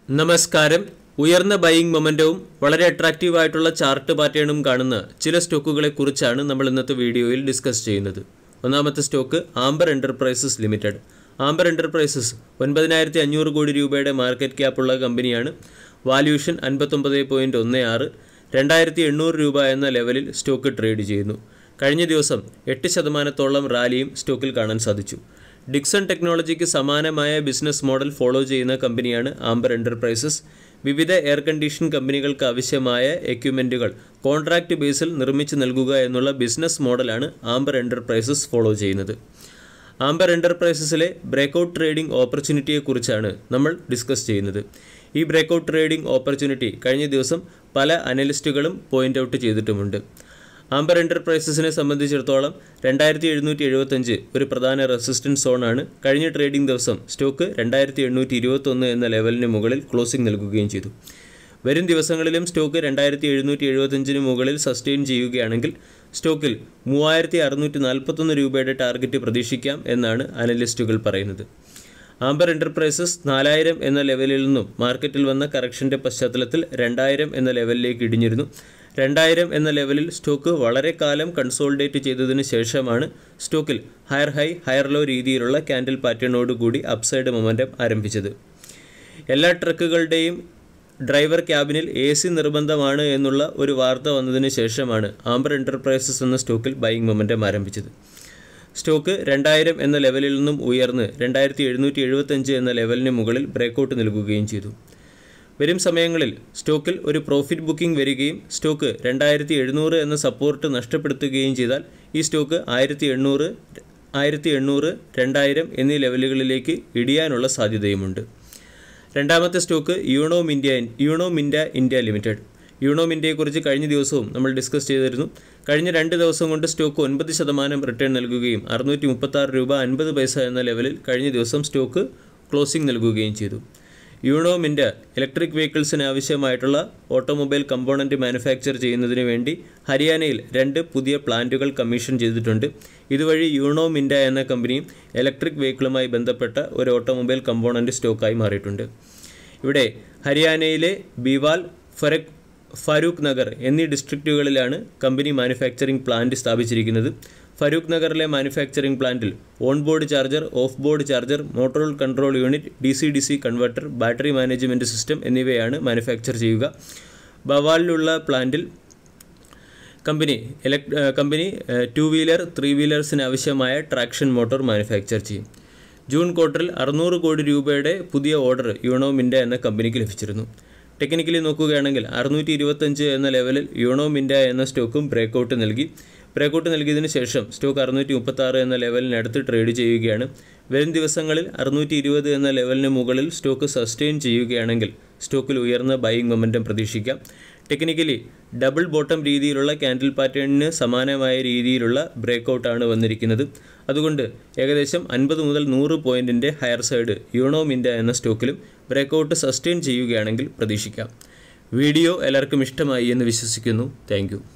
നമസ്കാരം ഉയർന്ന ബൈയിങ് മൊമെന്റവും വളരെ അട്രാക്റ്റീവ് ആയിട്ടുള്ള ചാർട്ട് പാറ്റേണും കാണുന്ന ചില സ്റ്റോക്കുകളെ കുറിച്ചാണ് നമ്മൾ ഇന്നത്തെ വീഡിയോയിൽ ഡിസ്കസ് ചെയ്യുന്നത് ഒന്നാമത്തെ stock Amber Enterprises limited Amber Enterprises ഒൻപതിനായിരത്തി അഞ്ഞൂറ് കോടി രൂപയുടെ മാർക്കറ്റ് ക്യാപ്പുള്ള കമ്പനിയാണ് വാല്യൂഷൻ അൻപത്തൊമ്പത് പോയിൻറ്റ് ഒന്ന് ആറ് രണ്ടായിരത്തി എണ്ണൂറ് രൂപ എന്ന ലെവലിൽ സ്റ്റോക്ക് ട്രേഡ് ചെയ്യുന്നു കഴിഞ്ഞ ദിവസം എട്ട് ശതമാനത്തോളം റാലിയും സ്റ്റോക്കിൽ കാണാൻ സാധിച്ചു ഡിക്സൺ ടെക്നോളജിക്ക് സമാനമായ ബിസിനസ് മോഡൽ ഫോളോ ചെയ്യുന്ന കമ്പനിയാണ് ആംബർ എന്റർപ്രൈസസ് വിവിധ എയർ കണ്ടീഷൻ കമ്പനികൾക്ക് ആവശ്യമായ എക്യുപ്മെൻറ്റുകൾ കോൺട്രാക്റ്റ് ബേസിൽ നിർമ്മിച്ചു നൽകുക എന്നുള്ള ബിസിനസ് മോഡലാണ് ആംബർ എന്റർപ്രൈസസ് ഫോളോ ചെയ്യുന്നത് ആംബർ എന്റർപ്രൈസസിലെ ബ്രേക്കൗട്ട് ട്രേഡിംഗ് ഓപ്പർച്യൂണിറ്റിയെക്കുറിച്ചാണ് നമ്മൾ ഡിസ്കസ് ചെയ്യുന്നത് ഈ ബ്രേക്കൗട്ട് ട്രേഡിംഗ് ഓപ്പർച്യൂണിറ്റി കഴിഞ്ഞ ദിവസം പല അനലിസ്റ്റുകളും പോയിന്റ് ഔട്ട് ചെയ്തിട്ടുമുണ്ട് ആംബർ എന്റർപ്രൈസസിനെ സംബന്ധിച്ചിടത്തോളം രണ്ടായിരത്തി എഴുന്നൂറ്റി എഴുപത്തഞ്ച് ഒരു പ്രധാന റെസിസ്റ്റൻസ് സോണാണ് കഴിഞ്ഞ ട്രേഡിംഗ് ദിവസം സ്റ്റോക്ക് രണ്ടായിരത്തി എണ്ണൂറ്റി ഇരുപത്തൊന്ന് എന്ന ലെവലിന് മുകളിൽ ക്ലോസിംഗ് നൽകുകയും ചെയ്തു വരും ദിവസങ്ങളിലും സ്റ്റോക്ക് രണ്ടായിരത്തി എഴുന്നൂറ്റി എഴുപത്തഞ്ചിന് മുകളിൽ സസ്റ്റെയിൻ ചെയ്യുകയാണെങ്കിൽ സ്റ്റോക്കിൽ മൂവായിരത്തി അറുന്നൂറ്റി നാൽപ്പത്തൊന്ന് രൂപയുടെ ടാർഗറ്റ് പ്രതീക്ഷിക്കാം എന്നാണ് അനലിസ്റ്റുകൾ പറയുന്നത് ആംബർ എന്റർപ്രൈസസ് നാലായിരം എന്ന ലെവലിൽ നിന്നും മാർക്കറ്റിൽ വന്ന കറക്ഷന്റെ പശ്ചാത്തലത്തിൽ രണ്ടായിരം എന്ന ലെവലിലേക്ക് ഇടിഞ്ഞിരുന്നു രണ്ടായിരം എന്ന ലെവലിൽ സ്റ്റോക്ക് വളരെ കാലം കൺസോൾഡേറ്റ് ചെയ്തതിന് ശേഷമാണ് സ്റ്റോക്കിൽ ഹയർ ഹൈ ഹയർ ലോ രീതിയിലുള്ള ക്യാൻഡിൽ പാറ്റേണോടുകൂടി അപ്സൈഡ് മൊമെൻറ്റം ആരംഭിച്ചത് എല്ലാ ട്രക്കുകളുടെയും ഡ്രൈവർ ക്യാബിനിൽ എ സി നിർബന്ധമാണ് എന്നുള്ള ഒരു വാർത്ത വന്നതിന് ശേഷമാണ് ആംബർ എന്റർപ്രൈസസ് എന്ന സ്റ്റോക്കിൽ ബൈയിങ് മൊമെൻറ്റം ആരംഭിച്ചത് സ്റ്റോക്ക് രണ്ടായിരം എന്ന ലെവലിൽ നിന്നും ഉയർന്ന് രണ്ടായിരത്തി എഴുന്നൂറ്റി എഴുപത്തഞ്ച് എന്ന ലെവലിന് മുകളിൽ ബ്രേക്കൗട്ട് നൽകുകയും ചെയ്തു വരും സമയങ്ങളിൽ സ്റ്റോക്കിൽ ഒരു പ്രോഫിറ്റ് ബുക്കിംഗ് വരികയും സ്റ്റോക്ക് രണ്ടായിരത്തി എഴുന്നൂറ് എന്ന സപ്പോർട്ട് നഷ്ടപ്പെടുത്തുകയും ചെയ്താൽ ഈ സ്റ്റോക്ക് ആയിരത്തി എണ്ണൂറ് ആയിരത്തി എണ്ണൂറ് രണ്ടായിരം എന്നീ ലെവലുകളിലേക്ക് ഇടിയാനുള്ള സാധ്യതയുമുണ്ട് രണ്ടാമത്തെ stock Uno Minda Uno Minda India limited Uno മിൻഡയെക്കുറിച്ച് കഴിഞ്ഞ ദിവസവും നമ്മൾ ഡിസ്കസ് ചെയ്തിരുന്നു കഴിഞ്ഞ രണ്ട് ദിവസം കൊണ്ട് സ്റ്റോക്ക് ഒൻപത് ശതമാനം റിട്ടേൺ നൽകുകയും അറുന്നൂറ്റി മുപ്പത്താറ് രൂപ അൻപത് പൈസ എന്ന ലെവലിൽ കഴിഞ്ഞ ദിവസം സ്റ്റോക്ക് ക്ലോസിംഗ് നൽകുകയും ചെയ്തു യൂണോ മിൻഡ ഇലക്ട്രിക് വെഹിക്കിൾസിന് ആവശ്യമായിട്ടുള്ള ഓട്ടോമൊബൈൽ കമ്പോണൻറ്റ് മാനുഫാക്ചർ ചെയ്യുന്നതിന് വേണ്ടി ഹരിയാനയിൽ രണ്ട് പുതിയ പ്ലാന്റുകൾ കമ്മീഷൻ ചെയ്തിട്ടുണ്ട് ഇതുവഴി യൂണോ മിൻഡ എന്ന കമ്പനിയും ഇലക്ട്രിക് വെഹിക്കിളുമായി ബന്ധപ്പെട്ട ഒരു ഓട്ടോമൊബൈൽ കമ്പോണൻറ്റ് സ്റ്റോക്കായി മാറിയിട്ടുണ്ട് ഇവിടെ ഹരിയാനയിലെ ബിവാൽ ഫറക് ഫാരൂഖ് നഗർ എന്നീ ഡിസ്ട്രിക്റ്റുകളിലാണ് കമ്പനി മാനുഫാക്ചറിംഗ് പ്ലാന്റ് സ്ഥാപിച്ചിരിക്കുന്നത് ഫരൂഖ് നഗറിലെ മാനുഫാക്ചറിംഗ് പ്ലാന്റിൽ on board charger off board charger motor control unit D C D C converter battery management system എന്നിവയാണ് മാനുഫാക്ചർ ചെയ്യുക ബവാലിലുള്ള പ്ലാന്റിൽ കമ്പനി ഇലക് കമ്പനി ടു വീലർ ത്രീ വീലേഴ്സിന് ആവശ്യമായ ട്രാക്ഷൻ മോട്ടോർ മാനുഫാക്ചർ ചെയ്യും ജൂൺ ക്വാർട്ടറിൽ അറുന്നൂറ് കോടി രൂപയുടെ പുതിയ ഓർഡർ യൂണോ മിൻഡ എന്ന കമ്പനിക്ക് ലഭിച്ചിരുന്നു ടെക്നിക്കലി നോക്കുകയാണെങ്കിൽ അറുന്നൂറ്റി ഇരുപത്തഞ്ച് എന്ന ലെവലിൽ യൂണോ മിൻഡ എന്ന സ്റ്റോക്കും ബ്രേക്കൗട്ട് നൽകി ബ്രേക്കൗട്ട് നൽകിയതിനു ശേഷം സ്റ്റോക്ക് അറുന്നൂറ്റി മുപ്പത്താറ് എന്ന ലെവലിനടുത്ത് ട്രേഡ് ചെയ്യുകയാണ് വരും ദിവസങ്ങളിൽ അറുന്നൂറ്റി ഇരുപത് എന്ന ലെവലിന് മുകളിൽ സ്റ്റോക്ക് സസ്റ്റെയിൻ ചെയ്യുകയാണെങ്കിൽ സ്റ്റോക്കിൽ ഉയർന്ന ബൈയിങ് മൊമെൻറ്റം പ്രതീക്ഷിക്കാം ടെക്നിക്കലി ഡബിൾ ബോട്ടം രീതിയിലുള്ള ക്യാൻഡിൽ പാറ്റേണിന് സമാനമായ രീതിയിലുള്ള ബ്രേക്കൗട്ടാണ് വന്നിരിക്കുന്നത് അതുകൊണ്ട് ഏകദേശം അൻപത് മുതൽ നൂറ് പോയിൻറ്റിൻ്റെ ഹയർ സൈഡ് യൂണോ മിൻഡ എന്ന സ്റ്റോക്കിലും ബ്രേക്കൗട്ട് സസ്റ്റെയിൻ ചെയ്യുകയാണെങ്കിൽ പ്രതീക്ഷിക്കാം വീഡിയോ എല്ലാവർക്കും ഇഷ്ടമായി എന്ന് വിശ്വസിക്കുന്നു താങ്ക്